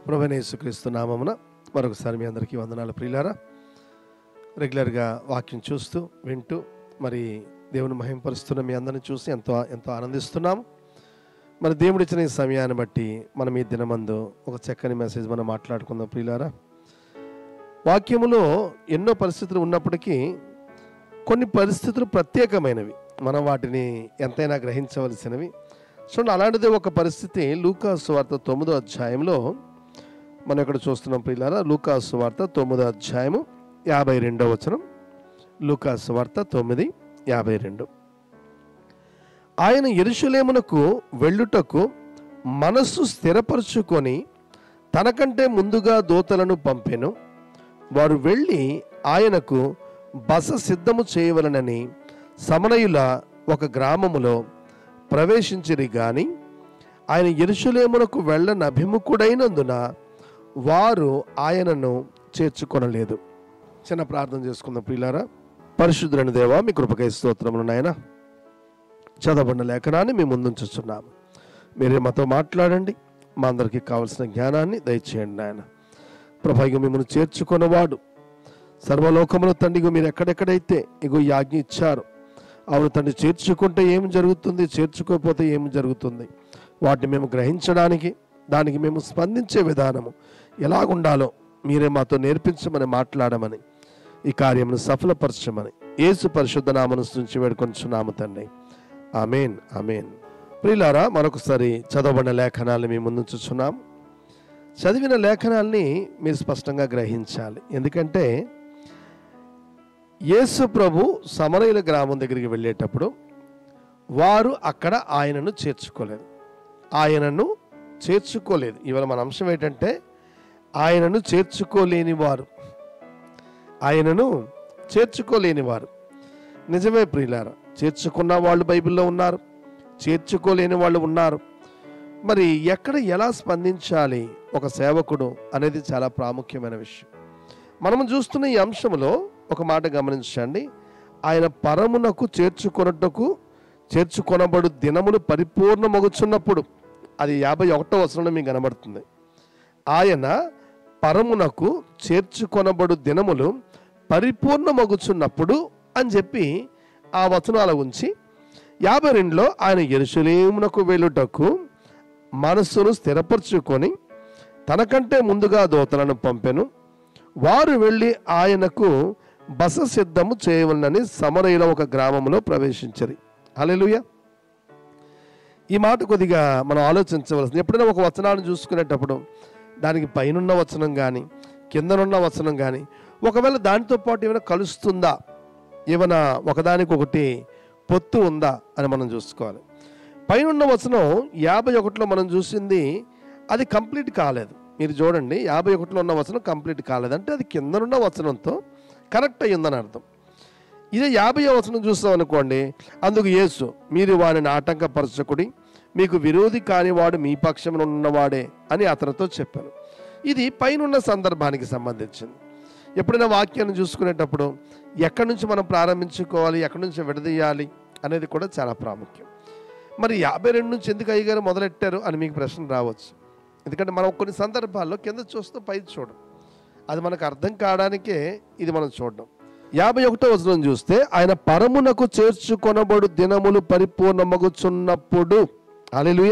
ప్రభనేసుక్రీస్తు నామమున మరొకసారి మీ అందరికీ వందనాలు ప్రియులారా రెగ్యులర్గా వాక్యం చూస్తూ వింటూ మరి దేవుని మహింపరుస్తున్న మీ అందరిని చూసి ఎంతో ఎంతో ఆనందిస్తున్నాము మరి దేవుడిచ్చిన ఈ సమయాన్ని బట్టి మనం ఈ దినమందు ఒక చక్కని మెసేజ్ మనం మాట్లాడుకుందాం ప్రియులారా వాక్యములో ఎన్నో పరిస్థితులు ఉన్నప్పటికీ కొన్ని పరిస్థితులు ప్రత్యేకమైనవి మనం వాటిని ఎంతైనా గ్రహించవలసినవి చూడండి అలాంటిది ఒక పరిస్థితి లూకాసు వార్త తొమ్మిదో అధ్యాయంలో మనం ఇక్కడ చూస్తున్నాం ప్రియులారా లూకాసు వార్త తొమ్మిదో అధ్యాయము యాభై రెండో వచనం లూకాసు వార్త తొమ్మిది యాభై రెండు ఆయన ఎరుషులేమునకు వెళ్ళుటకు మనస్సు స్థిరపరుచుకొని తనకంటే ముందుగా దూతలను పంపెను వారు వెళ్ళి ఆయనకు బస సిద్ధము చేయవలనని సమనయుల ఒక గ్రామములో ప్రవేశించిరి గాని ఆయన ఎరుషులేమునకు వెళ్ళని అభిముఖుడైనందున వారు ఆయనను చేర్చుకొనలేదు చిన్న ప్రార్థన చేసుకుందాం ప్రియులారా పరిశుద్ధులని దేవా మీ కృపకై స్తోత్రములు నాయన చదవబడిన లేఖనాన్ని మేము ముందుంచుతున్నాము మీరే మాతో మాట్లాడండి మా అందరికీ కావలసిన జ్ఞానాన్ని దయచేయండి నాయన ప్రభాయిగా మిమ్మల్ని చేర్చుకున్నవాడు సర్వలోకములు తండ్రిగా మీరు ఎక్కడెక్కడైతే ఇగో ఈ ఆజ్ఞ ఇచ్చారు అవును తండ్రి చేర్చుకుంటే ఏం జరుగుతుంది చేర్చుకోకపోతే ఏం జరుగుతుంది వాటిని మేము గ్రహించడానికి దానికి మేము స్పందించే విధానము ఎలాగుండాలో మీరే మాతో నేర్పించమని మాట్లాడమని ఈ కార్యమును సఫలపరచమని యేసు పరిశుద్ధ నామను నుంచి వేడుకొంచున్నాము తండ్రి ఆమెన్ ఆమెన్ ప్రియులారా మరొకసారి చదవబడిన లేఖనాలు మేము ముందుంచుచున్నాం చదివిన లేఖనాల్ని మీరు స్పష్టంగా గ్రహించాలి ఎందుకంటే యేసు ప్రభు సమరయుల గ్రామం దగ్గరికి వెళ్ళేటప్పుడు వారు అక్కడ ఆయనను చేర్చుకోలేదు ఆయనను చేర్చుకోలేదు ఇవాళ మన అంశం ఏంటంటే ఆయనను చేర్చుకోలేని వారు ఆయనను చేర్చుకోలేని వారు నిజమే ప్రియులారా చేర్చుకున్న వాళ్ళు బైబిల్లో ఉన్నారు చేర్చుకోలేని వాళ్ళు ఉన్నారు మరి ఎక్కడ ఎలా స్పందించాలి ఒక సేవకుడు అనేది చాలా ప్రాముఖ్యమైన విషయం మనము చూస్తున్న ఈ అంశంలో ఒక మాట గమనించండి ఆయన పరమునకు చేర్చుకొనటకు చేర్చుకొనబడు దినములు పరిపూర్ణమగుచున్నప్పుడు అది యాభై ఒకటో వచనంలో మీకు కనబడుతుంది ఆయన పరమునకు చేర్చుకొనబడు దినములు పరిపూర్ణమగుచున్నప్పుడు అని చెప్పి ఆ వచనాల ఉంచి యాభై రెండులో ఆయన ఎరుసలేమునకు వెళ్ళుటకు మనస్సును స్థిరపరచుకొని తనకంటే ముందుగా దోతలను పంపెను వారు వెళ్ళి ఆయనకు బస సిద్ధము చేయవలనని సమరయుల ఒక గ్రామంలో ప్రవేశించరి హల్లెలూయా ఈ మాట కొద్దిగా మనం ఆలోచించవలసింది ఎప్పుడైనా ఒక వచనాన్ని చూసుకునేటప్పుడు దానికి పైనున్న వచనం కానీ కిందనున్న వచనం కానీ ఒకవేళ దానితో పాటు ఏమైనా కలుస్తుందా ఏమైనా ఒకదానికి ఒకటి పొత్తు ఉందా అని మనం చూసుకోవాలి పైనున్న వచనం యాభై ఒకటిలో మనం చూసింది అది కంప్లీట్ కాలేదు మీరు చూడండి యాభై ఒకటిలో ఉన్న వచనం కంప్లీట్ కాలేదు అంటే అది కిందనున్న వచనంతో కనెక్ట్ అయ్యిందని అర్థం ఇదే యాభై వచనం చూస్తాం అనుకోండి అందుకు యేసు మీరు వాడిని ఆటంకపరచకుడి మీకు విరోధి కానివాడు మీ పక్షమున ఉన్నవాడే అని అతనితో చెప్పాను ఇది పైనున్న సందర్భానికి సంబంధించింది ఎప్పుడైనా వాక్యాన్ని చూసుకునేటప్పుడు ఎక్కడి నుంచి మనం ప్రారంభించుకోవాలి ఎక్కడి నుంచి విడదీయాలి అనేది కూడా చాలా ప్రాముఖ్యం మరి యాభై రెండు నుంచి ఎందుకు అయ్యగారు మొదలెట్టారు అని మీకు ప్రశ్న రావచ్చు ఎందుకంటే మనం కొన్ని సందర్భాల్లో కింద చూస్తూ పై చూడం అది మనకు అర్థం కావడానికే ఇది మనం చూడడం యాభై ఒకటో వచనం చూస్తే ఆయన పరమునకు చేర్చుకొనబడు దినములు పరిపూర్ణమగుచున్నప్పుడు అలెలుయ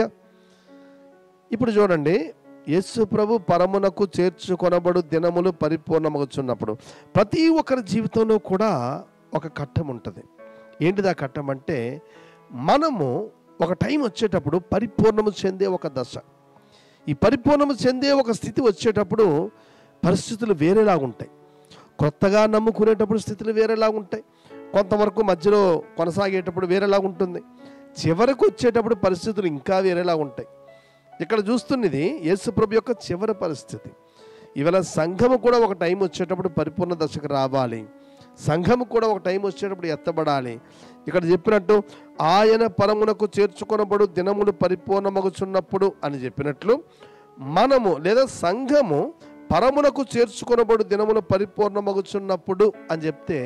ఇప్పుడు చూడండి యేసు ప్రభు పరమునకు చేర్చుకొనబడు దినములు పరిపూర్ణమగుచున్నప్పుడు ప్రతి ఒక్కరి జీవితంలో కూడా ఒక కట్టం ఉంటుంది ఏంటిది ఆ కట్టం అంటే మనము ఒక టైం వచ్చేటప్పుడు పరిపూర్ణము చెందే ఒక దశ ఈ పరిపూర్ణము చెందే ఒక స్థితి వచ్చేటప్పుడు పరిస్థితులు వేరేలా ఉంటాయి కొత్తగా నమ్ముకునేటప్పుడు స్థితులు వేరేలా ఉంటాయి కొంతవరకు మధ్యలో కొనసాగేటప్పుడు వేరేలా ఉంటుంది చివరకు వచ్చేటప్పుడు పరిస్థితులు ఇంకా వేరేలా ఉంటాయి ఇక్కడ చూస్తున్నది యేసుప్రభు యొక్క చివరి పరిస్థితి ఇవాళ సంఘము కూడా ఒక టైం వచ్చేటప్పుడు పరిపూర్ణ దశకు రావాలి సంఘము కూడా ఒక టైం వచ్చేటప్పుడు ఎత్తబడాలి ఇక్కడ చెప్పినట్టు ఆయన పరమునకు చేర్చుకొనబడు దినములు పరిపూర్ణమగుచున్నప్పుడు అని చెప్పినట్లు మనము లేదా సంఘము పరమునకు చేర్చుకొనబడు దినములు పరిపూర్ణమగుచున్నప్పుడు అని చెప్తే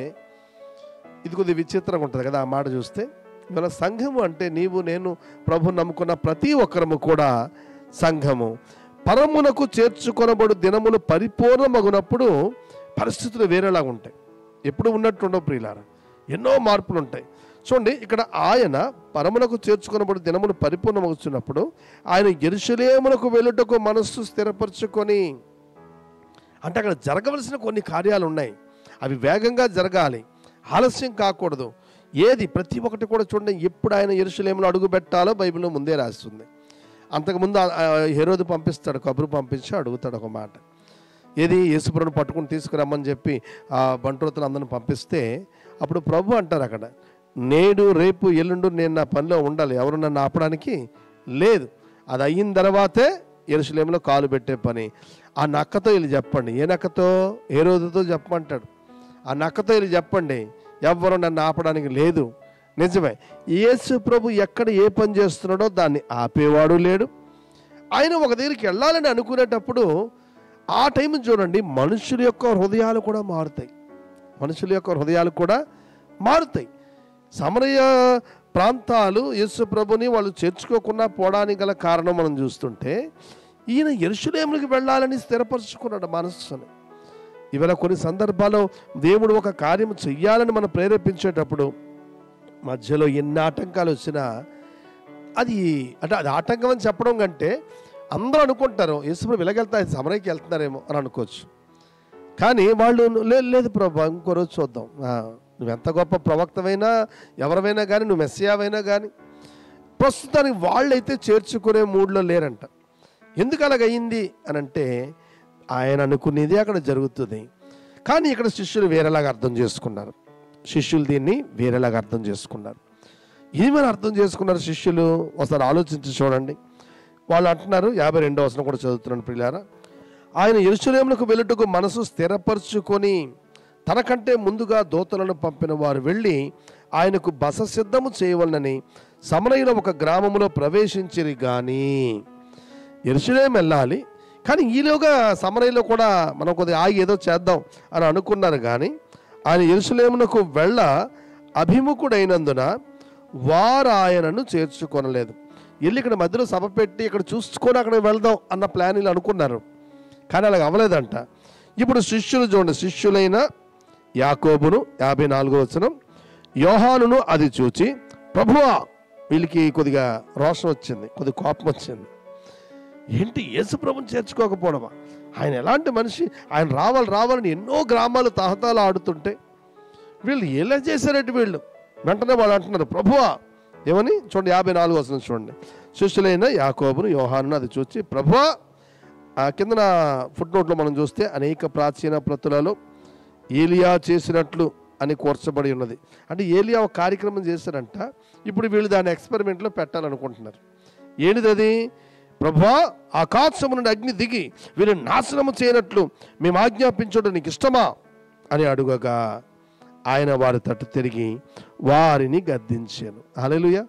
ఇది కొద్దిగా విచిత్రంగా ఉంటుంది కదా ఆ మాట చూస్తే ఇవాళ సంఘము అంటే నీవు నేను ప్రభు నమ్ముకున్న ప్రతి ఒక్కరము కూడా సంఘము పరమునకు చేర్చుకొనబడు దినములు పరిపూర్ణమగునప్పుడు పరిస్థితులు వేరేలా ఉంటాయి ఎప్పుడు ఉన్నట్టు ఉండవు ప్రియులారా ఎన్నో మార్పులు ఉంటాయి చూడండి ఇక్కడ ఆయన పరమునకు చేర్చుకొనబడి దినములు పరిపూర్ణమవుతున్నప్పుడు ఆయన ఎరుషలేమునకు వెళ్ళుటకు మనస్సు స్థిరపరచుకొని అంటే అక్కడ జరగవలసిన కొన్ని కార్యాలు ఉన్నాయి అవి వేగంగా జరగాలి ఆలస్యం కాకూడదు ఏది ప్రతి ఒక్కటి కూడా చూడండి ఎప్పుడు ఆయన ఎరుషలేములో అడుగు పెట్టాలో బైబిల్లో ముందే రాస్తుంది అంతకుముందు ఆ- ఆ హెరోదు పంపిస్తాడు కబురు పంపించి అడుగుతాడు ఒక మాట ఏది యేసుప్రభుని పట్టుకుని తీసుకురమ్మని చెప్పి ఆ బంట్రోతులు అందరిని పంపిస్తే అప్పుడు ప్రభు అంటారు అక్కడ నేడు రేపు ఎల్లుండు నేను నా పనిలో ఉండాలి ఎవరు నన్ను ఆపడానికి లేదు అది అయిన తర్వాతే ఎరుసలేంలో కాలు పెట్టే పని ఆ నక్కతో వీళ్ళు చెప్పండి ఏ నక్కతో ఏ రోజుతో చెప్పమంటాడు ఆ నక్కతో వీళ్ళు చెప్పండి ఎవ్వరు నన్ను ఆపడానికి లేదు నిజమే యేసు ప్రభు ఎక్కడ ఏ పని చేస్తున్నాడో దాన్ని ఆపేవాడు లేడు ఆయన ఒక దగ్గరికి వెళ్ళాలని అనుకునేటప్పుడు ఆ టైం చూడండి మనుషుల యొక్క హృదయాలు కూడా మారుతాయి మనుషుల యొక్క హృదయాలు కూడా మారుతాయి సమరయ ప్రాంతాలు యేసు ప్రభుని వాళ్ళు చేర్చుకోకుండా పోవడానికి గల కారణం మనం చూస్తుంటే ఈయన ఎరుషులేములకు వెళ్ళాలని స్థిరపరచుకున్నాడు మనస్సుని ఇవాళ కొన్ని సందర్భాల్లో దేవుడు ఒక కార్యం చెయ్యాలని మనం ప్రేరేపించేటప్పుడు మధ్యలో ఎన్ని ఆటంకాలు వచ్చినా అది అంటే అది ఆటంకం అని చెప్పడం కంటే అందరూ అనుకుంటారు యేసుప్రభు ఇలాగెళ్తా సమరయ్యకి వెళ్తున్నారేమో అని అనుకోవచ్చు కానీ వాళ్ళు లేదు లేదు ప్రభా ఇంకో రోజు చూద్దాం ఆ, నువ్వెంత గొప్ప ప్రవక్తవైనా ఎవరివైనా కానీ నువ్వు మెస్సియావైనా కానీ ప్రస్తుతానికి వాళ్ళైతే చేర్చుకునే మూడ్లో లేరంట ఎందుకు అలాగయింది అని అంటే ఆయన అనుకునేది అక్కడ జరుగుతుంది కానీ ఇక్కడ శిష్యులు వేరేలాగా అర్థం చేసుకున్నారు శిష్యులు దీన్ని వేరేలాగా అర్థం చేసుకున్నారు ఏమని అర్థం చేసుకున్నారు శిష్యులు ఒకసారి ఆలోచించి చూడండి వాళ్ళు అంటున్నారు యాభై రెండో వచనం కూడా చదువుతున్నాను ప్రియులారా ఆయన ఎరుసలేములకు వెళ్ళుటకు మనసు స్థిరపరచుకొని తనకంటే ముందుగా దూతలను పంపిన వారు వెళ్ళి ఆయనకు బస సిద్ధము చేయవలనని సమరయుల ఒక గ్రామములో ప్రవేశించిరి గాని ఎరుసలేం వెళ్ళాలి కానీ ఈలోగా సమరయ్యలో కూడా మనం కొద్దిగా ఆగి ఏదో చేద్దాం అని అనుకున్నారు కానీ ఆయన ఎరుసలేమునకు వెళ్ళ అభిముఖుడైనందున వారు ఆయనను చేర్చుకొనలేదు వెళ్ళి ఇక్కడ మధ్యలో సభ పెట్టి ఇక్కడ చూసుకొని అక్కడ వెళ్దాం అన్న ప్లాన్ వీళ్ళు అనుకున్నారు కానీ అలాగ అవ్వలేదంట ఇప్పుడు శిష్యులు చూడండి శిష్యులైన యాకోబును యాభై నాలుగో వచనం యోహానును అది చూచి ప్రభువా వీళ్ళకి కొద్దిగా రోషం వచ్చింది కొద్ది కోపం వచ్చింది ఏంటి యేసు ప్రభుని చేర్చుకోకపోవడమా ఆయన ఎలాంటి మనిషి ఆయన రావాలి రావాలని ఎన్నో గ్రామాలు తహతాలు ఆడుతుంటే వీళ్ళు ఎలా చేశారంటే వీళ్ళు వెంటనే వాళ్ళు అంటున్నారు ప్రభువా ఏమని చూడండి యాభై నాలుగు వచనం చూడండి శిష్యులైన యాకోబును యోహాను అది చూసి ప్రభువా ఆ కిందన ఫుట్ నోట్లో మనం చూస్తే అనేక ప్రాచీన ప్రతులలో ఏలియా చేసినట్లు అని కూర్చబడి ఉన్నది అంటే ఏలియా ఒక కార్యక్రమం చేశారంట ఇప్పుడు వీళ్ళు దాని ఎక్స్పెరిమెంట్లో పెట్టాలనుకుంటున్నారు ఏంటిది అది ప్రభా ఆకాశము నుండి అగ్ని దిగి వీరిని నాశనము చేయనట్లు మేము ఆజ్ఞాపించడం నీకు ఇష్టమా అని అడుగగా ఆయన వారి తట్టు తిరిగి వారిని గద్దించాను హల్లెలూయా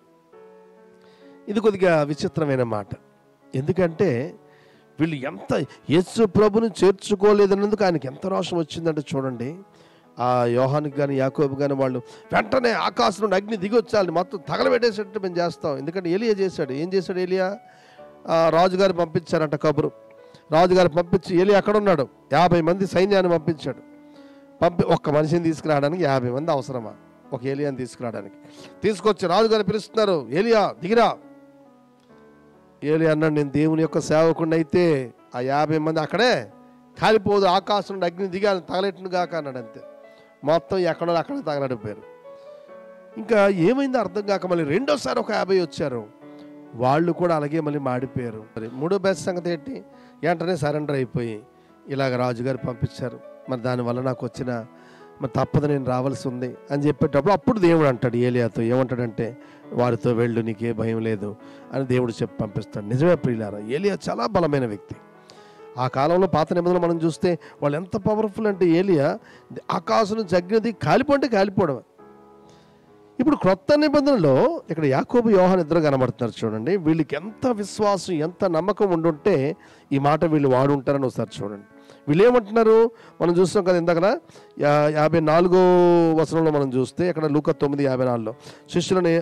ఇది కొద్దిగా విచిత్రమైన మాట ఎందుకంటే వీళ్ళు ఎంత యేసు ప్రభుని చేర్చుకోలేదన్నందుకు ఆయనకి ఎంత రోషం వచ్చిందంటే చూడండి ఆ యోహానికి కానీ యాకోబు కానీ వాళ్ళు వెంటనే ఆకాశం నుండి అగ్ని దిగి వచ్చాలని మొత్తం తగలబెట్టేసేటట్టు మేము చేస్తాం ఎందుకంటే ఏలియా చేశాడు ఏం చేశాడు ఏలియా ఆ, రాజుగారు పంపించారంట కబురు రాజుగారు పంపించి ఏలియా అక్కడ ఉన్నాడు యాభై మంది సైన్యాన్ని పంపించాడు పంపి ఒక్క మనిషిని తీసుకురావడానికి యాభై మంది అవసరమా ఒక ఏలియాని తీసుకురావడానికి తీసుకొచ్చి రాజుగారు పిలుస్తున్నారు ఏలియా దిగిరా ఏలియా అన్నాడు నేను దేవుని యొక్క సేవకుండా అయితే ఆ యాభై మంది అక్కడే కాలిపోదు ఆకాశం నుండి అగ్ని దిగాలి తగలెట్టును గాక అన్నాడు అంతే మొత్తం ఎక్కడో అక్కడ తగలడిపోయారు ఇంకా ఏమైందో అర్థం కాక మళ్ళీ రెండోసారి ఒక యాభై వచ్చారు వాళ్ళు కూడా అలాగే మళ్ళీ మాడిపోయారు మరి మూడో బ్యాచ్ సంగతి ఏంటి వెంటనే సరెండర్ అయిపోయి ఇలాగ రాజుగారు పంపించారు మరి దానివల్ల నాకు వచ్చిన మరి తప్పదు నేను రావాల్సి ఉంది అని చెప్పేటప్పుడు అప్పుడు దేవుడు అంటాడు ఏలియాతో ఏమంటాడంటే వారితో వెళ్ళు నీకే భయం లేదు అని దేవుడు చెప్పి పంపిస్తాడు నిజమే ప్రియులారా ఏలియా చాలా బలమైన వ్యక్తి ఆ కాలంలో పాత నిబంధనలు మనం చూస్తే వాళ్ళు ఎంత పవర్ఫుల్ అంటే ఏలియా ఆకాశం నుంచి అగ్నిది కాలిపోంటే కాలిపోవడం ఇప్పుడు క్రొత్త నిబంధనలో ఇక్కడ యాకోబు యోహాన్ ఇద్దరు కనబడుతున్నారు చూడండి వీళ్ళకి ఎంత విశ్వాసం ఎంత నమ్మకం ఉండుంటే ఈ మాట వీళ్ళు వాడుంటారని ఒకసారి చూడండి వీళ్ళు ఏమంటున్నారు మనం చూస్తాం కదా ఇందాక యా యాభై నాలుగో వచనంలో మనం చూస్తే ఇక్కడ లూక తొమ్మిది యాభై నాలుగులో శిష్యులని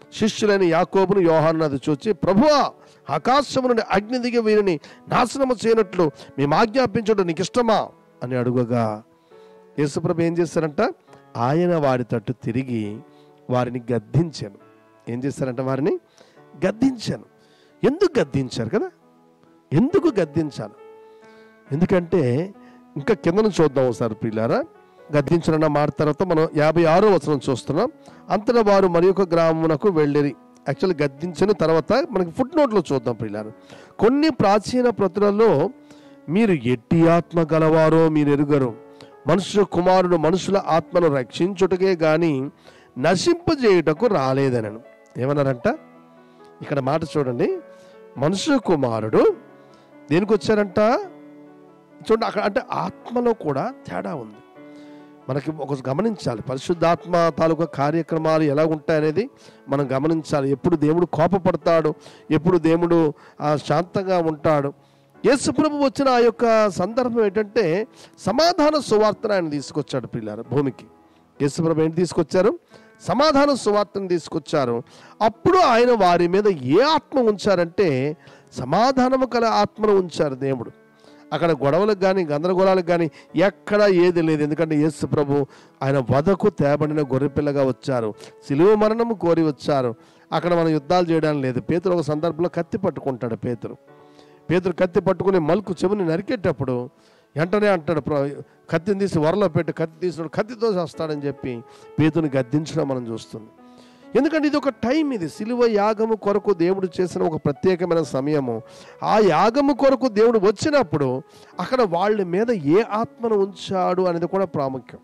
శిష్యులైన యాకోబును యోహాను అది చూచి ప్రభువా ఆకాశము నుండి అగ్ని దిగి వీరిని నాశనము చేయనట్లు మేము ఆజ్ఞాపించడం నీకు ఇష్టమా అని అడుగగా యేసుప్రభు ఏం చేశారంట ఆయన వారి తట్టు తిరిగి వారిని గద్దించాను ఏం చేశారంట వారిని గద్దించాను ఎందుకు గద్దించారు కదా ఎందుకు గద్దించాలి ఎందుకంటే ఇంకా కిందను చూద్దాం ఒకసారి పిల్లారా గద్దించిన మాట తర్వాత మనం యాభై ఆరో వచనం చూస్తున్నాం అంతటా వారు మరి ఒక గ్రామమునకు వెళ్ళిరి యాక్చువల్ గద్దించిన తర్వాత మనకి ఫుట్ నోట్లో చూద్దాం పిల్లారు కొన్ని ప్రాచీన ప్రతులలో మీరు ఎట్టి ఆత్మ గలవారో మీరు ఎరుగరు మనుషు కుమారుడు మనుషుల ఆత్మను రక్షించుటకే గాని నశింపజేయుటకు రాలేదనను ఏమన్నారంట ఇక్కడ మాట చూడండి మనుషు కుమారుడు దేనికి వచ్చారంట చూడండి అక్కడ అంటే ఆత్మలో కూడా తేడా ఉంది మనకి ఒక గమనించాలి పరిశుద్ధాత్మ తాలూకా కార్యక్రమాలు ఎలా ఉంటాయనేది మనం గమనించాలి ఎప్పుడు దేవుడు కోపపడతాడు ఎప్పుడు దేవుడు ఆ, శాంతంగా ఉంటాడు యేసుప్రభు వచ్చిన ఆ యొక్క సందర్భం ఏంటంటే సమాధాన సువార్తను ఆయన తీసుకొచ్చాడు పిల్లలు భూమికి యేసుప్రభు ఏంటి తీసుకొచ్చారు సమాధాన సువార్తను తీసుకొచ్చారు అప్పుడు ఆయన వారి మీద ఏ ఆత్మ ఉంచారంటే సమాధానము గల ఆత్మను ఉంచారు దేవుడు అక్కడ గొడవలకు కానీ గందరగోళాలకు కానీ ఎక్కడ ఏది లేదు ఎందుకంటే యేసు ప్రభు ఆయన వదకు తేబడిన గొర్రెపిల్లగా వచ్చారు సిలువ మరణము కోరి వచ్చారు అక్కడ మనం యుద్ధాలు చేయడానికి లేదు పేతురు ఒక సందర్భంలో కత్తి పట్టుకుంటాడు పేతురు పేతురు కత్తి పట్టుకుని మలుకు చెవుని నరికేటప్పుడు వెంటనే అంటాడు "ప్ర- కత్తిని తీసి వరలో పెట్టి కత్తి తీసినాడు కత్తితో చేస్తాడని చెప్పి పేతుని గద్దించడం మనం చూస్తుంది ఎందుకంటే ఇది ఒక టైం ఇది సిలువ యాగము కొరకు దేవుడు చేసిన ఒక ప్రత్యేకమైన సమయము ఆ యాగము కొరకు దేవుడు వచ్చినప్పుడు అక్కడ వాళ్ళ మీద ఏ ఆత్మను ఉంచాడు అనేది కూడా ప్రాముఖ్యం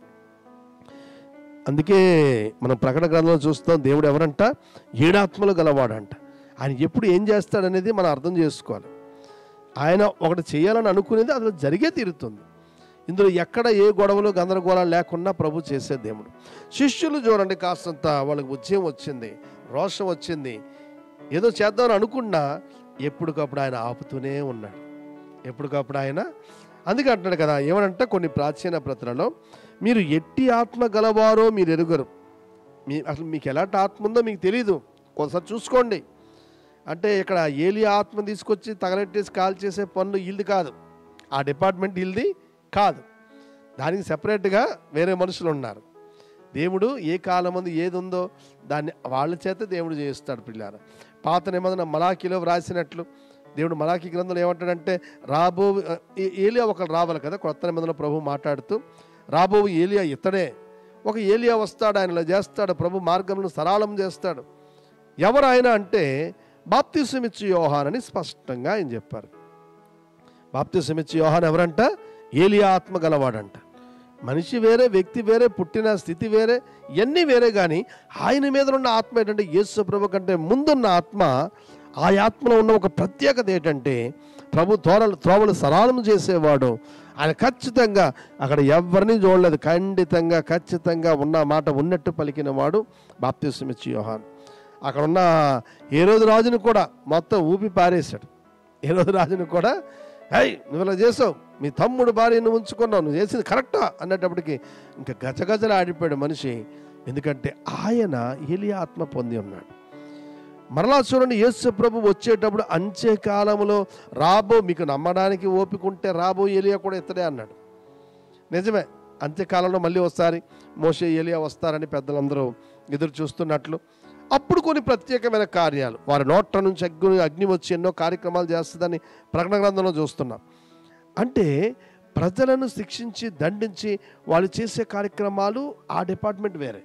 అందుకే మనం ప్రకటన గ్రంథంలో చూస్తాం దేవుడు ఎవరంట ఏడాత్మలు గలవాడంట ఆయన ఎప్పుడు ఏం చేస్తాడనేది మనం అర్థం చేసుకోవాలి ఆయన ఒకటి చేయాలని అనుకునేది అది జరిగే తీరుతుంది ఇందులో ఎక్కడ ఏ గొడవలు గందరగోళాలు లేకుండా ప్రభు చేసే దేవుడు శిష్యులు చూడండి కాస్తంత వాళ్ళకి ఉద్యమం వచ్చింది రోషం వచ్చింది ఏదో చేద్దామని అనుకున్నా ఎప్పటికప్పుడు ఆయన ఆపుతూనే ఉన్నాడు ఎప్పటికప్పుడు ఆయన అందుకే అంటున్నాడు కదా ఏమనంటే కొన్ని ప్రాచీన ప్రతులలో మీరు ఎట్టి ఆత్మ గలవారో మీరు ఎరుగరు మీ అసలు మీకు ఎలాంటి ఆత్మ ఉందో మీకు తెలియదు కొంతసారి చూసుకోండి అంటే ఇక్కడ ఏలి ఆత్మ తీసుకొచ్చి తగలెట్టేసి కాల్ చేసే పనులు వీళ్ళది కాదు ఆ డిపార్ట్మెంట్ వీళ్ళది కాదు దానికి సెపరేట్గా వేరే మనుషులు ఉన్నారు దేవుడు ఏ కాలం మంది ఏది ఉందో దాన్ని వాళ్ళ చేత దేవుడు చేస్తాడు పిల్లారు పాత నిబంధన మలాఖీలో వ్రాసినట్లు దేవుడు మలాఖీ గ్రంథంలో ఏమంటాడంటే రాబో ఏ- ఏలియా ఒకరు రావాలి కదా కొత్త నిబంధనలో ప్రభు మాట్లాడుతూ రాబో ఏలియా ఇతడే ఒక ఏలియా వస్తాడు ఆయన ఇలా చేస్తాడు ప్రభు మార్గంలో సరళం చేస్తాడు ఎవరు ఆయన అంటే బాప్తిసమిచ్చి యోహాన్ అని స్పష్టంగా ఆయన చెప్పారు బాప్తిసమిచ్చి యోహాన్ ఎవరంట ఏలియా ఆత్మ గలవాడంట మనిషి వేరే వ్యక్తి వేరే పుట్టిన స్థితి వేరే ఇవన్నీ వేరే కానీ ఆయన మీద ఉన్న ఆత్మ ఏంటంటే యేసు ప్రభు కంటే ముందున్న ఆత్మ ఆ ఆత్మలో ఉన్న ఒక ప్రత్యేకత ఏంటంటే ప్రభు త్వరలు త్రోవలు సరళం చేసేవాడు ఆయన ఖచ్చితంగా అక్కడ ఎవరిని చూడలేదు ఖండితంగా ఖచ్చితంగా ఉన్న మాట ఉన్నట్టు పలికిన వాడు బాప్తిసమిచ్చి యోహాన్ అక్కడ ఉన్న ఏ రోజు రాజును కూడా మొత్తం ఊపి పారేశాడు ఏ రోజు రాజును కూడా హై నువ్వు ఇలా చేసావు మీ తమ్ముడు భార్యను ఉంచుకున్నావు నువ్వు చేసింది కరెక్టా అన్నప్పటికీ ఇంకా గజగజలు ఆడిపోయాడు మనిషి ఎందుకంటే ఆయన ఏలియా ఆత్మ పొంది ఉన్నాడు మరలా చూడండి యేసు ప్రభు వచ్చేటప్పుడు అంత్యకాలంలో రాబో మీకు నమ్మడానికి ఓపిక ఉంటే రాబో ఏలియా కూడా ఇతడే అన్నాడు నిజమే అంత్యకాలంలో మళ్ళీ ఒకసారి మోషే ఏలియా వస్తారని పెద్దలందరూ ఎదురు చూస్తున్నట్లు అప్పుడు కొన్ని ప్రత్యేకమైన కార్యాలు వారి నోట్ల నుంచి అగ్ని అగ్ని వచ్చి ఎన్నో కార్యక్రమాలు చేస్తుందని ప్రకటన గ్రంథంలో చూస్తున్నాం అంటే ప్రజలను శిక్షించి దండించి వాళ్ళు చేసే కార్యక్రమాలు ఆ డిపార్ట్మెంట్ వేరే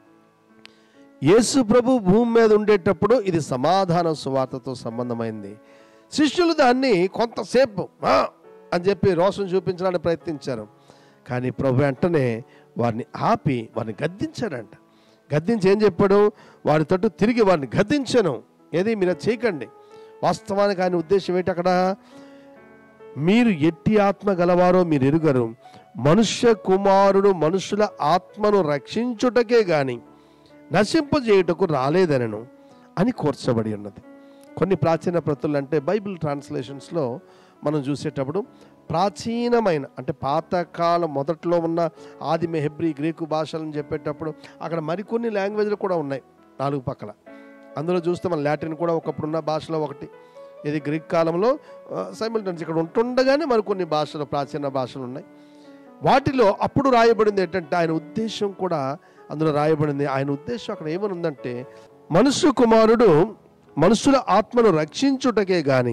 యేసు ప్రభు భూమి మీద ఉండేటప్పుడు ఇది సమాధాన సువార్తతో సంబంధమైంది శిష్యులు దాన్ని కొంతసేపు "ఆ" అని చెప్పి రోషం చూపించడానికి ప్రయత్నించారు కానీ ప్రభు వెంటనే వారిని ఆపి వారిని గద్దించాడంట గద్దించి ఏం చెప్పాడు వారి తట్టు తిరిగి వారిని గద్దించను ఏది మీరు అది చేయకండి వాస్తవానికి ఆయన ఉద్దేశం ఏంటి అక్కడ మీరు ఎట్టి ఆత్మ గలవారో మీరు ఎరుగరు మనుష్య కుమారుడు మనుషుల ఆత్మను రక్షించుటకే గాని నశింపజేయుటకు రాలేదనను అని కోర్చబడి ఉన్నది కొన్ని ప్రాచీన ప్రతులు అంటే బైబిల్ ట్రాన్స్లేషన్స్లో మనం చూసేటప్పుడు ప్రాచీనమైన అంటే పాతకాలం మొదట్లో ఉన్న ఆది హెబ్రి గ్రీకు భాషలను చెప్పేటప్పుడు అక్కడ మరికొన్ని లాంగ్వేజ్లు కూడా ఉన్నాయి నాలుగు పక్కల అందులో చూస్తే మన లాటిన్ కూడా ఒకప్పుడున్న భాషలో ఒకటి ఇది గ్రీక్ కాలంలో సైమిల్టన్స్ ఇక్కడ ఉంటుండగానే మరి కొన్ని భాషలు ప్రాచీన భాషలు ఉన్నాయి వాటిలో అప్పుడు రాయబడింది ఏంటంటే ఆయన ఉద్దేశం కూడా అందులో రాయబడింది ఆయన ఉద్దేశం అక్కడ ఏమని ఉందంటే మనుష్య కుమారుడు మనుషుల ఆత్మను రక్షించుటకే గాని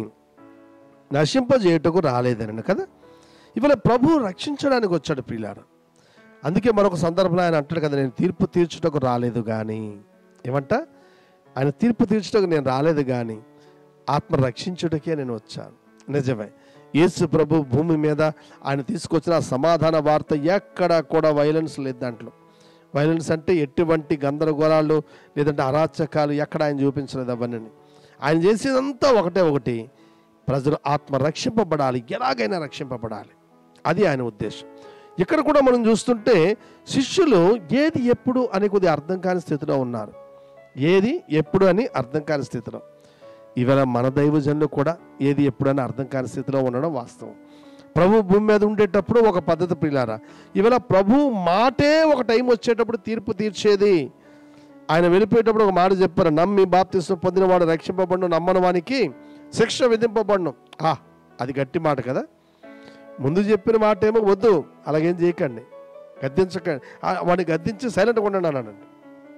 నశింపజేయుటకు రాలేదని కదా ఇవాళ ప్రభు రక్షించడానికి వచ్చాడు ప్రియులారా అందుకే మరొక సందర్భంలో ఆయన అంటాడు కదా నేను తీర్పు తీర్చుటకు రాలేదు కానీ ఏమంట ఆయన తీర్పు తీర్చుటకు నేను రాలేదు కానీ ఆత్మ రక్షించుటకే నేను వచ్చాను నిజమే యేసు ప్రభు భూమి మీద ఆయన తీసుకొచ్చిన ఆ సమాధాన వార్త ఎక్కడ కూడా వైలెన్స్ లేదు దాంట్లో వైలెన్స్ అంటే ఎటువంటి గందరగోళాలు లేదంటే అరాచకాలు ఎక్కడ ఆయన చూపించలేదు అవన్నీ ఆయన చేసేదంతా ఒకటే ఒకటి ప్రజలు ఆత్మ రక్షింపబడాలి ఎలాగైనా రక్షింపబడాలి అది ఆయన ఉద్దేశం ఇక్కడ కూడా మనం చూస్తుంటే శిష్యులు ఏది ఎప్పుడు అని కొద్దిగా అర్థం కాని స్థితిలో ఉన్నారు ఏది ఎప్పుడు అని అర్థం కాని స్థితిలో ఇవాళ మన దైవజనులు కూడా ఏది ఎప్పుడని అర్థం కాని స్థితిలో ఉండడం వాస్తవం ప్రభు భూమి మీద ఉండేటప్పుడు ఒక పద్ధతి పిల్లారా ఇవాళ ప్రభు మాటే ఒక టైం వచ్చేటప్పుడు తీర్పు తీర్చేది ఆయన వెళ్ళిపోయేటప్పుడు ఒక మాట చెప్పారు నమ్మి బాప్తిస్మ పొందిన వాడు రక్షింపబడిన నమ్మని వానికి శిక్ష విధింపబడను ఆ అది గట్టి మాట కదా ముందు చెప్పిన మాట ఏమో వద్దు అలాగేం చేయకండి గద్దించకండి ఆ, వాడిని గద్దించి సైలెంట్గా ఉండండి అన్నానండి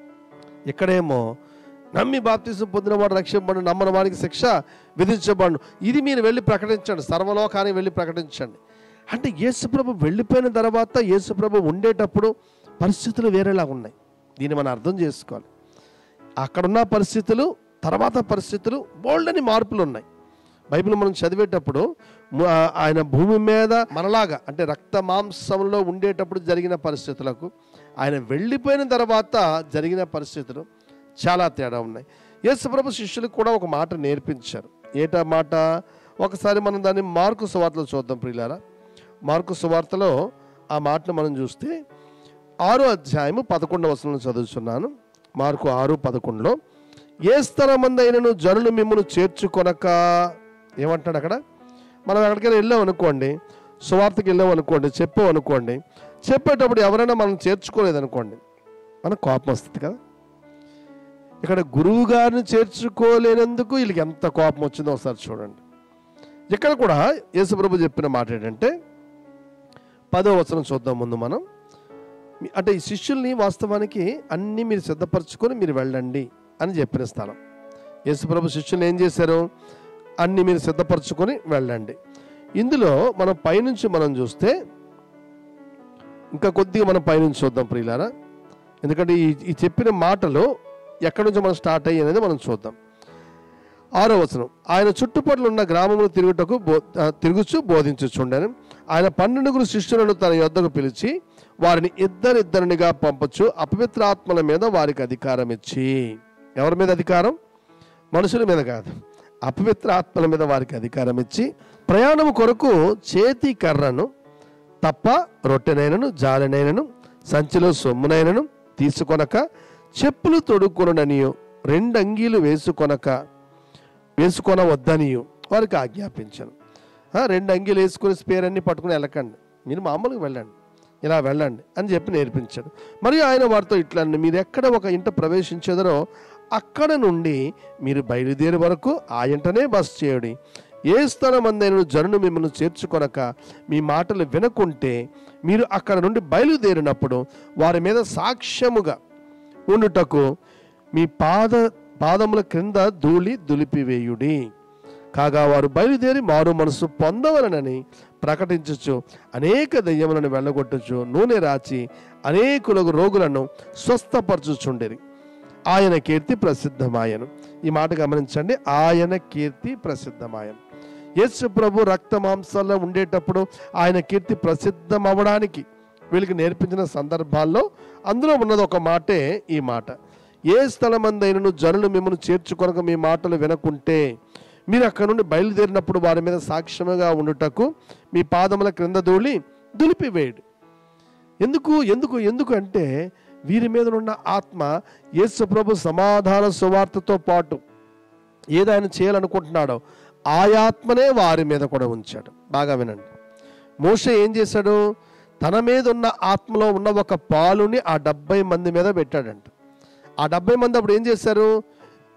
ఇక్కడేమో నమ్మి బాప్తిసం పొందిన వాడు రక్షింపబడి నమ్మని వానికి శిక్ష విధించబడు ఇది మీరు వెళ్ళి ప్రకటించండి సర్వలోకానికి వెళ్ళి ప్రకటించండి అంటే యేసుప్రభు వెళ్ళిపోయిన తర్వాత యేసుప్రభు ఉండేటప్పుడు పరిస్థితులు వేరేలా ఉన్నాయి దీన్ని మనం అర్థం చేసుకోవాలి అక్కడున్న పరిస్థితులు తర్వాత పరిస్థితులు బోల్డని మార్పులు ఉన్నాయి బైబిల్ మనం చదివేటప్పుడు ము- ఆ- ఆయన భూమి మీద మనలాగా అంటే రక్త మాంసంలో ఉండేటప్పుడు జరిగిన పరిస్థితులకు ఆయన వెళ్ళిపోయిన తర్వాత జరిగిన పరిస్థితులు చాలా తేడా ఉన్నాయి యేసుప్రభు శిష్యులకు కూడా ఒక మాట నేర్పించారు ఏటా మాట ఒకసారి మనం దాన్ని మార్కు సువార్తలో చూద్దాం ప్రియులారా మార్కు సువార్తలో ఆ మాటను మనం చూస్తే ఆరో అధ్యాయము పదకొండవ వచనం చదువుతున్నాను మార్కు ఆరు పదకొండులో ఏ స్థలమందైనను జనులు మిమ్మల్ని చేర్చుకొనక ఏమంటాడు అక్కడ మనం ఎక్కడికైనా వెళ్ళాం అనుకోండి సువార్తకి వెళ్ళాం అనుకోండి చెప్పాం అనుకోండి చెప్పేటప్పుడు ఎవరైనా మనం చేర్చుకోలేదు అనుకోండి మనకు కోపం వస్తుంది కదా ఇక్కడ గురువు గారిని చేర్చుకోలేనందుకు వీళ్ళకి ఎంత కోపం వచ్చిందో ఒకసారి చూడండి ఇక్కడ కూడా యేసుప్రభు చెప్పిన మాట ఏంటంటే పదో వచనం చూద్దాం ముందు మనం మీ- అంటే ఈ శిష్యుల్ని వాస్తవానికి అన్నీ మీరు సిద్ధపరచుకొని మీరు వెళ్ళండి అని చెప్పిన స్థలం యేసుప్రభు శిష్యులు ఏం చేశారు అన్ని మీరు సిద్ధపరచుకొని వెళ్ళండి ఇందులో మనం పైనుంచి మనం చూస్తే ఇంకా కొద్దిగా మనం పైనుంచి చూద్దాం ప్రియులారా ఎందుకంటే ఈ ఈ చెప్పిన మాటలు ఎక్కడి నుంచి మనం స్టార్ట్ అయ్యి అనేది మనం చూద్దాం ఆరో వచనం ఆయన చుట్టుపట్ల ఉన్న గ్రామములు తిరుగుటకు బో ఆ, తిరుగుచు బోధించుచుండెను ఆయన పన్నెండుగురు శిష్యులను తన యొద్దకు పిలిచి వారిని ఇద్దరిద్దరినిగా పంపచ్చు అపవిత్ర ఆత్మల మీద వారికి అధికారం ఇచ్చి ఎవరి మీద అధికారం మనుషుల మీద కాదు అపవిత్ర ఆత్మల మీద వారికి అధికారం ఇచ్చి ప్రయాణము కొరకు చేతి కర్రను తప్ప రొట్టెనైనను జాలనైనను సంచిలో సొమ్మునైనను తీసుకొనక చెప్పులు తొడుక్కొననియు రెండు అంగీలు వేసుకొనక వేసుకొన వద్దనియు వారికి ఆజ్ఞాపించాను ఆ, రెండు అంగీలు వేసుకుని స్పేర్ అన్ని పట్టుకుని వెళ్ళకండి మీరు మామూలుగా వెళ్ళండి ఇలా వెళ్ళండి అని చెప్పి నేర్పించాడు మరియు ఆయన వారితో ఇట్లా అన్నాడు, మీరు ఎక్కడ ఒక ఇంట ప్రవేశించేదరో అక్కడ నుండి మీరు బయలుదేరే వరకు ఆ ఇంటనే బస్ చేయుడి ఏ స్థలమందైన జనులు మిమ్మల్ని చేర్చుకొనక మీ మాటలు వినకుంటే మీరు అక్కడ నుండి బయలుదేరినప్పుడు వారి మీద సాక్ష్యముగా ఉండుటకు మీ పాద పాదముల క్రింద ధూళి దులిపివేయుడి కాగా వారు బయలుదేరి మారు మనసు పొందవలనని ప్రకటించచ్చు అనేక దయ్యములను వెళ్ళగొట్టచ్చు నూనె రాచి అనేకులకు రోగులను స్వస్థపరచుచుండేది ఆయన కీర్తి ప్రసిద్ధమాయను ఈ మాట గమనించండి ఆయన కీర్తి ప్రసిద్ధమాయను యేసు ప్రభు రక్త మాంసాల్లో ఉండేటప్పుడు ఆయన కీర్తి ప్రసిద్ధం అవ్వడానికి వీళ్ళకి నేర్పించిన సందర్భాల్లో అందులో ఉన్నది ఒక మాటే ఈ మాట ఏ స్థలమందైనను జనులు మిమ్మల్ని చేర్చుకొనక మీ మాటలు వినకుంటే మీరు అక్కడ నుండి బయలుదేరినప్పుడు వారి మీద సాక్ష్యముగా ఉండుటకు మీ పాదముల క్రింద దూళి దులిపివేయడు ఎందుకు ఎందుకు ఎందుకు అంటే వీరి మీద ఉన్న ఆత్మ యేసు ప్రభు సమాధాన సువార్తతో పాటు ఏది ఆయన చేయాలనుకుంటున్నాడో ఆ ఆత్మనే వారి మీద కూడా ఉంచాడు బాగా వినండి మోషే ఏం చేశాడు తన మీద ఉన్న ఆత్మలో ఉన్న ఒక పాలుని ఆ డెబ్బై మంది మీద పెట్టాడంట ఆ డెబ్బై మంది అప్పుడు ఏం చేశారు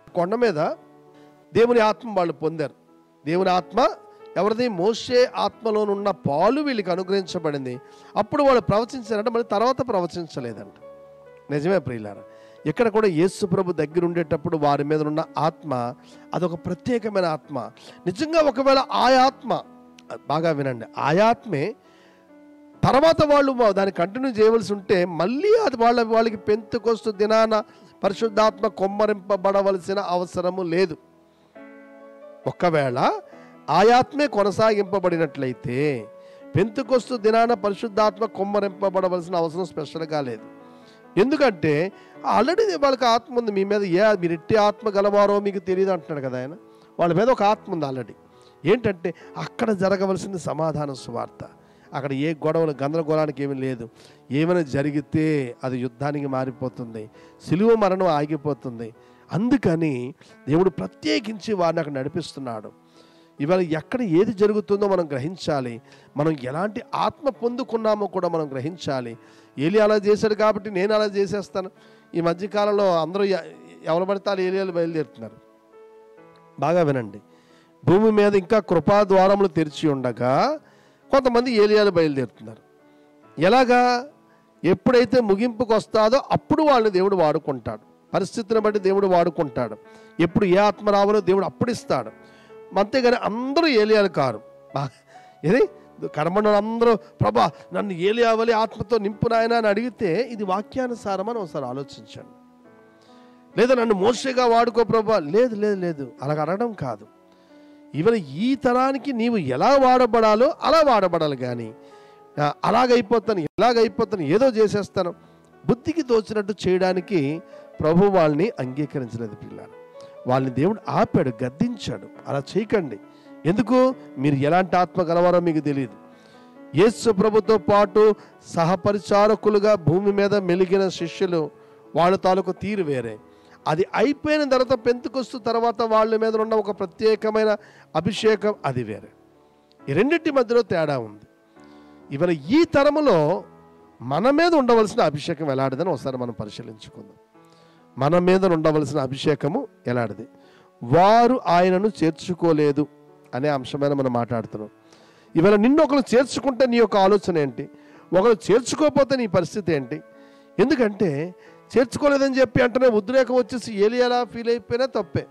కొండ మీద దేవుని ఆత్మ వాళ్ళు పొందారు దేవుని ఆత్మ ఎవరిది మోసే ఆత్మలోనున్న పాలు వీళ్ళకి అనుగ్రహించబడింది అప్పుడు వాళ్ళు ప్రవచించారంటే మళ్ళీ తర్వాత ప్రవచించలేదంట నిజమే ప్రియులారా ఇక్కడ కూడా యేసు ప్రభు దగ్గర ఉండేటప్పుడు వారి మీద ఉన్న ఆత్మ అదొక ప్రత్యేకమైన ఆత్మ నిజంగా ఒకవేళ ఆ ఆత్మ బాగా వినండి ఆ ఆత్మే తర్వాత వాళ్ళు మా- దాన్ని కంటిన్యూ చేయవలసి ఉంటే మళ్ళీ అది వాళ్ళ వాళ్ళకి పెంతుకొస్తు దినాన పరిశుద్ధాత్మ కొమ్మరింపబడవలసిన అవసరము లేదు ఒకవేళ ఆయాత్మే కొనసాగింపబడినట్లయితే పెంతుకొస్తు దినాన పరిశుద్ధాత్మ కొమ్మరింపబడవలసిన అవసరం స్పెషల్గా లేదు ఎందుకంటే ఆల్రెడీ వాళ్ళకి ఆత్మ ఉంది మీ మీద ఏ మీరు ఎట్టి ఆత్మ గలవారో మీకు తెలియదు అంటున్నాడు కదా ఆయన వాళ్ళ మీద ఒక ఆత్మ ఉంది ఆల్రెడీ ఏంటంటే అక్కడ జరగవలసింది సమాధాన సువార్త అక్కడ ఏ గొడవలు గందరగోళానికి ఏమీ లేదు ఏమైనా జరిగితే అది యుద్ధానికి మారిపోతుంది సిలువ మరణం ఆగిపోతుంది అందుకని దేవుడు ప్రత్యేకించి వారిని అక్కడ నడిపిస్తున్నాడు ఇవాళ ఎక్కడ ఏది జరుగుతుందో మనం గ్రహించాలి మనం ఎలాంటి ఆత్మ పొందుకున్నామో కూడా మనం గ్రహించాలి ఏలి అలా చేశాడు కాబట్టి నేను అలా చేసేస్తాను ఈ మధ్యకాలంలో అందరూ ఎ- ఎవరు పడితే వాళ్ళు ఏలియాలు బయలుదేరుతున్నారు బాగా వినండి భూమి మీద ఇంకా కృపా ద్వారములు తెరిచి ఉండగా కొంతమంది ఏలియాలు బయలుదేరుతున్నారు ఎలాగా ఎప్పుడైతే ముగింపుకు వస్తాదో అప్పుడు వాళ్ళని దేవుడు వాడుకుంటాడు పరిస్థితిని బట్టి దేవుడు వాడుకుంటాడు ఎప్పుడు ఏ ఆత్మ రావాలో దేవుడు అప్పుడు ఇస్తాడు అంతేగాని అందరూ ఏలియాలు కారు బా- ఏది కడమండలు అందరూ ప్రభా నన్ను ఏలియావలి ఆత్మతో నింపు నాయనా అని అడిగితే ఇది వాక్యానుసారం అని ఒకసారి ఆలోచించండి లేదా నన్ను మోసగా వాడుకో ప్రభా లేదు లేదు లేదు అలా అడగడం కాదు ఈవెన్ ఈ తరానికి నీవు ఎలా వాడబడాలో అలా వాడబడాలి కానీ ఆ, అలాగైపోతాను ఇలాగైపోతాను ఏదో చేసేస్తాను బుద్ధికి తోచినట్టు చేయడానికి ప్రభు వాళ్ళని అంగీకరించలేదు పిల్లలు వాళ్ళని దేవుడు ఆపాడు గద్దించాడు అలా చేయకండి ఎందుకు మీరు ఎలాంటి ఆత్మ గలవారో మీకు తెలియదు యేసు ప్రభుతో పాటు సహపరిచారకులుగా భూమి మీద మెలిగిన శిష్యులు వాళ్ళ తాలూకు తీరు వేరే అది అయిపోయిన తర్వాత పెంతుకొస్తు తర్వాత వాళ్ళ మీద ఉన్న ఒక ప్రత్యేకమైన అభిషేకం అది వేరే ఈ రెండింటి మధ్యలో తేడా ఉంది ఇవాళ ఈ తరములో మన మీద ఉండవలసిన అభిషేకం ఎలాంటిదని ఒకసారి మనం పరిశీలించుకుందాం మన మీద ఉండవలసిన అభిషేకము ఎలాంటిది వారు ఆయనను చేర్చుకోలేదు అనే అంశమైన మనం మాట్లాడుతున్నాం ఇవాళ నిన్ను ఒకరు చేర్చుకుంటే నీ యొక్క ఆలోచన ఏంటి ఒకరు చేర్చుకోకపోతే నీ పరిస్థితి ఏంటి ఎందుకంటే చేర్చుకోలేదని చెప్పి అంటేనే ఉద్రేకం వచ్చేసి ఏలియాలా ఫీల్ అయిపోయినా తప్పే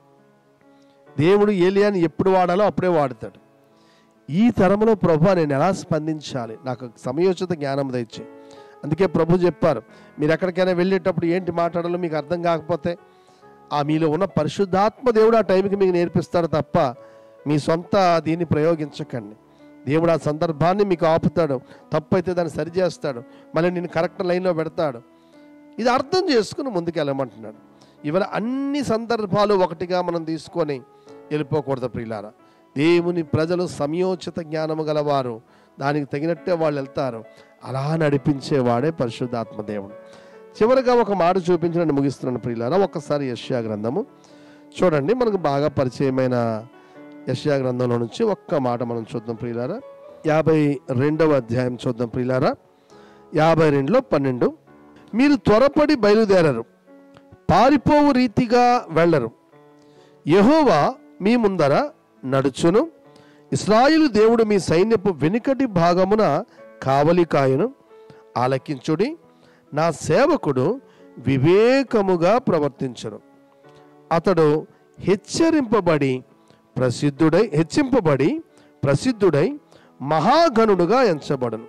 దేవుడు ఏలియాని ఎప్పుడు వాడాలో అప్పుడే వాడతాడు ఈ తరంలో ప్రభు నేను ఎలా స్పందించాలి నాకు సమయోచిత జ్ఞానం దయచే అందుకే ప్రభు చెప్పారు మీరు ఎక్కడికైనా వెళ్ళేటప్పుడు ఏంటి మాట్లాడాలో మీకు అర్థం కాకపోతే ఆ మీలో ఉన్న పరిశుద్ధాత్మ దేవుడు ఆ టైంకి మీకు నేర్పిస్తాడు తప్ప మీ సొంత దీన్ని ప్రయోగించకండి దేవుడు ఆ సందర్భాన్ని మీకు ఆపుతాడు తప్పు అయితే దాన్ని సరిచేస్తాడు మళ్ళీ నేను కరెక్ట్ లైన్లో పెడతాడు ఇది అర్థం చేసుకుని ముందుకు వెళ్ళమంటున్నాడు ఇవాళ అన్ని సందర్భాలు ఒకటిగా మనం తీసుకొని వెళ్ళిపోకూడదు ప్రియులారా దేవుని ప్రజలు సమయోచిత జ్ఞానము గలవారు దానికి తగినట్టే వాళ్ళు వెళ్తారు అలా నడిపించేవాడే పరిశుద్ధాత్మ దేవుడు చివరిగా ఒక మాట చూపించిన ముగిస్తున్నాను ప్రియులారా ఒక్కసారి యష్యా గ్రంథము చూడండి మనకు బాగా పరిచయమైన యష్యా గ్రంథంలో నుంచి ఒక్క మాట మనం చూద్దాం ప్రియులారా యాభై రెండవ అధ్యాయం చూద్దాం ప్రియులారా యాభై రెండులో పన్నెండు మీరు త్వరపడి బయలుదేరరు పారిపోవు రీతిగా వెళ్ళరు యెహోవా మీ ముందర నడుచును ఇస్రాయిలు దేవుడు మీ సైన్యపు వెనుకటి భాగమున కావలి కాయును ఆలకించుడి నా సేవకుడు వివేకముగా ప్రవర్తించును అతడు హెచ్చరింపబడి ప్రసిద్ధుడై హెచ్చింపబడి ప్రసిద్ధుడై మహాగణుడుగా ఎంచబడును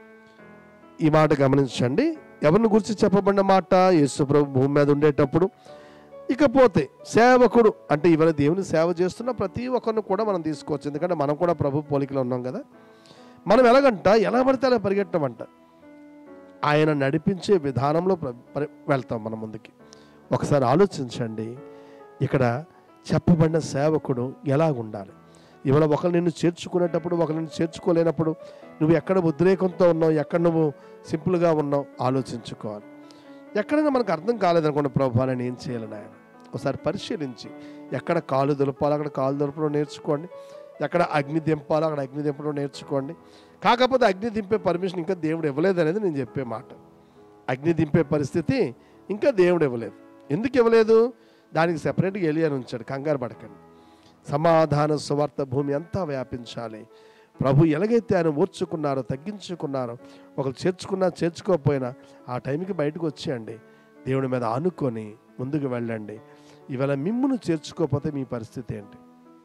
ఈ మాట గమనించండి ఎవరిని గురించి చెప్పబడిన మాట యేసుప్రభు భూమి మీద ఉండేటప్పుడు ఇకపోతే సేవకుడు అంటే ఇవాళ దేవుని సేవ చేస్తున్న ప్రతి ఒక్కరిని కూడా మనం తీసుకోవచ్చు ఎందుకంటే మనం కూడా ప్రభు పోలికలో ఉన్నాం కదా మనం ఎలాగంట ఎలా పడితే అలా పరిగెట్టమంట ఆయన నడిపించే విధానంలో ప్ర- పరి- వెళ్తాం మనం ముందుకి ఒకసారి ఆలోచించండి ఇక్కడ చెప్పబడిన సేవకుడు ఎలా ఉండాలి ఇవాళ ఒకరు నిన్ను చేర్చుకునేటప్పుడు ఒకరు నిన్ను చేర్చుకోలేనప్పుడు నువ్వు ఎక్కడ ఉద్రేకంతో ఉన్నావు ఎక్కడ నువ్వు సింపుల్గా ఉన్నావు ఆలోచించుకోవాలి ఎక్కడైనా మనకు అర్థం కాలేదనుకోండి ప్రభు నేను ఏం చేయాలని ఆయన ఒకసారి పరిశీలించి ఎక్కడ కాలు దులపాలో అక్కడ కాలు దులపడం నేర్చుకోండి ఎక్కడ అగ్ని దింపాలో అక్కడ అగ్ని దింపడం నేర్చుకోండి కాకపోతే అగ్ని దింపే పర్మిషన్ ఇంకా దేవుడు ఇవ్వలేదు అనేది నేను చెప్పే మాట అగ్ని దింపే పరిస్థితి ఇంకా దేవుడు ఇవ్వలేదు ఎందుకు ఇవ్వలేదు దానికి సెపరేట్గా ఎలియని ఉంచాడు కంగారు పడకండి సమాధాన సువార్త భూమి అంతా వ్యాపించాలి ప్రభు ఎలాగైతే ఆయన ఓర్చుకున్నారో తగ్గించుకున్నారో ఒకరు చేర్చుకున్నా చేర్చుకోకపోయినా ఆ టైంకి బయటకు వచ్చేయండి దేవుడి మీద ఆనుకొని ముందుకు వెళ్ళండి ఇవాళ మిమ్మును చేర్చుకోకపోతే మీ పరిస్థితి ఏంటి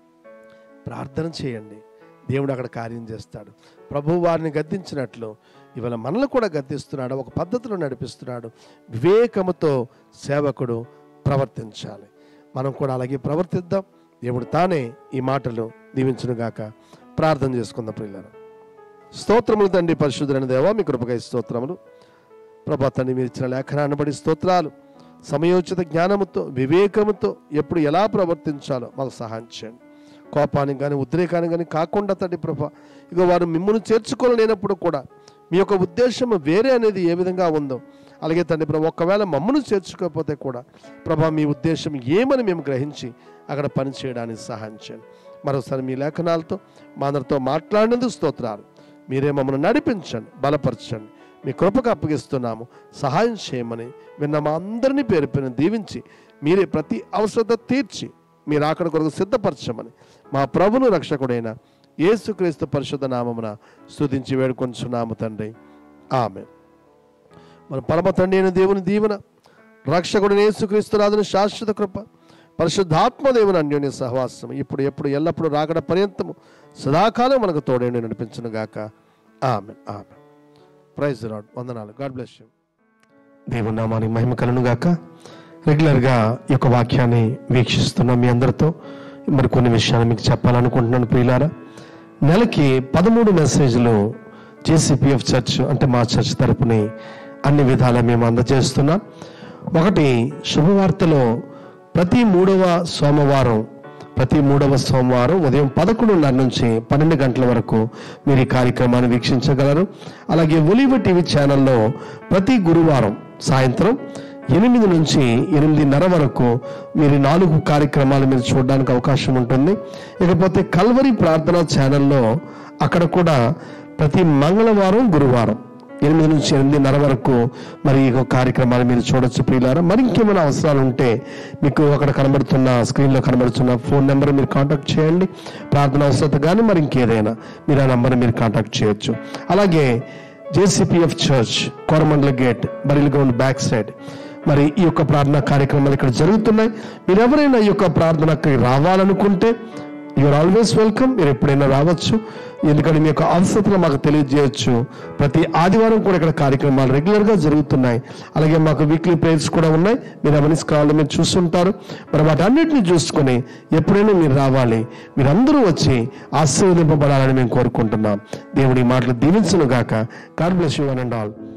ప్రార్థన చేయండి దేవుడు అక్కడ కార్యం చేస్తాడు ప్రభు వారిని గద్దించినట్లు ఇవాళ మనల్ని కూడా గద్దిస్తున్నాడు ఒక పద్ధతిలో నడిపిస్తున్నాడు వివేకముతో సేవకుడు ప్రవర్తించాలి మనం కూడా అలాగే ప్రవర్తిద్దాం దేవుడు తానే ఈ మాటలు దీవించునుగాక ప్రార్థన చేసుకుందాం ప్రియులారా స్తోత్రములు తండ్రి పరిశుద్ధులైన దేవా మీ కృపకై స్తోత్రములు ప్రభా తండ్రి మీరు ఇచ్చిన లేఖనాన్ని బడి స్తోత్రాలు సమయోచిత జ్ఞానముతో వివేకముతో ఎప్పుడు ఎలా ప్రవర్తించాలో మాకు సహాయం చేయండి కోపానికి కానీ ఉద్రేకానికి కానీ కాకుండా తండ్రి ప్రభ ఇక వారు మిమ్మల్ని చేర్చుకోలేనప్పుడు కూడా మీ యొక్క ఉద్దేశం వేరే అనేది ఏ విధంగా ఉందో అలాగే తండ్రి ప్రభు ఒకవేళ మమ్మల్ని చేర్చుకోకపోతే కూడా ప్రభా మీ ఉద్దేశం ఏమని మేము గ్రహించి అక్కడ పని చేయడానికి సహాయం చేయండి మరోసారి మీ లేఖనాలతో మా అందరితో మాట్లాడినందుకు స్తోత్రాలు మీరే మమ్మల్ని నడిపించండి బలపరచండి మీ కృపకు అప్పగిస్తున్నాము సహాయం చేయమని విన్న మా అందరినీ పేరు పేరున దీవించి మీరే ప్రతి అవసరత తీర్చి మీరు అక్కడ కొరకు సిద్ధపరచమని మా ప్రభును రక్షకుడైన యేసుక్రీస్తు పరిశుద్ధ నామమున స్తుతించి వేడుకొంచున్నాము తండ్రి ఆమె మన పరమ తండ్రి అయిన దేవుని దీవెన రక్షకుడిని యేసుక్రీస్తు రాజుని శాశ్వత కృప పరిశుద్ధాత్మ దేవుని అన్యోన్య సహవాసం ఇప్పుడు ఎప్పుడు ఎల్లప్పుడూ రాకడ పర్యంతము సదాకాలం మనకు తోడేండి నడిపించును గాక ఆమె ఆమె ప్రైజ్ రాడ్ వందనాలు గాడ్ బ్లెస్ యూ దేవుని నామానికి మహిమ కలను గాక రెగ్యులర్గా ఈ యొక్క వాక్యాన్ని వీక్షిస్తున్న మీ అందరితో మరి కొన్ని విషయాలు మీకు చెప్పాలనుకుంటున్నాను ప్రియులారా నెలకి పదమూడు మెసేజ్లు జేసీపీఎఫ్ చర్చ్ అంటే మా చర్చ్ తరపుని అన్ని విధాలా మేము అందజేస్తున్నాం ఒకటి శుభవార్తలో ప్రతి మూడవ సోమవారం ప్రతి మూడవ సోమవారం ఉదయం పదకొండున్నర నుంచి పన్నెండు గంటల వరకు మీరు ఈ కార్యక్రమాన్ని వీక్షించగలరు అలాగే ఒలివ టీవీ ఛానల్లో ప్రతి గురువారం సాయంత్రం ఎనిమిది నుంచి ఎనిమిదిన్నర వరకు మీరు ఈ నాలుగు కార్యక్రమాలు మీరు చూడడానికి అవకాశం ఉంటుంది ఇకపోతే కల్వరి ప్రార్థన ఛానల్లో అక్కడ కూడా ప్రతి మంగళవారం గురువారం ఎనిమిది నుంచి ఎనిమిదిన్నర వరకు మరి ఈ కార్యక్రమాలు మీరు చూడొచ్చు ప్రియులారా మరి ఇంకేమైనా అవసరాలు ఉంటే మీకు అక్కడ కనబడుతున్న స్క్రీన్లో కనబడుతున్న ఫోన్ నెంబర్ మీరు కాంటాక్ట్ చేయండి ప్రార్థన అవసరత కానీ మరి ఇంకేదైనా మీరు ఆ నెంబర్ మీరు కాంటాక్ట్ చేయొచ్చు అలాగే జేసీపీఎఫ్ చర్చ్ కోరమండల గేట్ బరిలిగౌండ్ బ్యాక్ సైడ్ మరి ఈ యొక్క ప్రార్థనా కార్యక్రమాలు ఇక్కడ జరుగుతున్నాయి మీరు ఎవరైనా ఈ యొక్క ప్రార్థనకి రావాలనుకుంటే యూఆర్ ఆల్వేస్ వెల్కమ్ మీరు ఎప్పుడైనా రావచ్చు ఎందుకంటే మీ యొక్క అవసరతలు మాకు తెలియజేయచ్చు ప్రతి ఆదివారం కూడా ఇక్కడ కార్యక్రమాలు రెగ్యులర్గా జరుగుతున్నాయి అలాగే మాకు వీక్లీ ప్రేయర్స్ కూడా ఉన్నాయి మీరు అవన్నీ కావాలి మీరు చూస్తుంటారు మరి వాటి అన్నింటినీ చూసుకొని ఎప్పుడైనా మీరు రావాలి మీరందరూ వచ్చి ఆశీర్వదింపబడాలని మేము కోరుకుంటున్నాం దేవుడి మాటలు దీవించును గాక God bless you one and all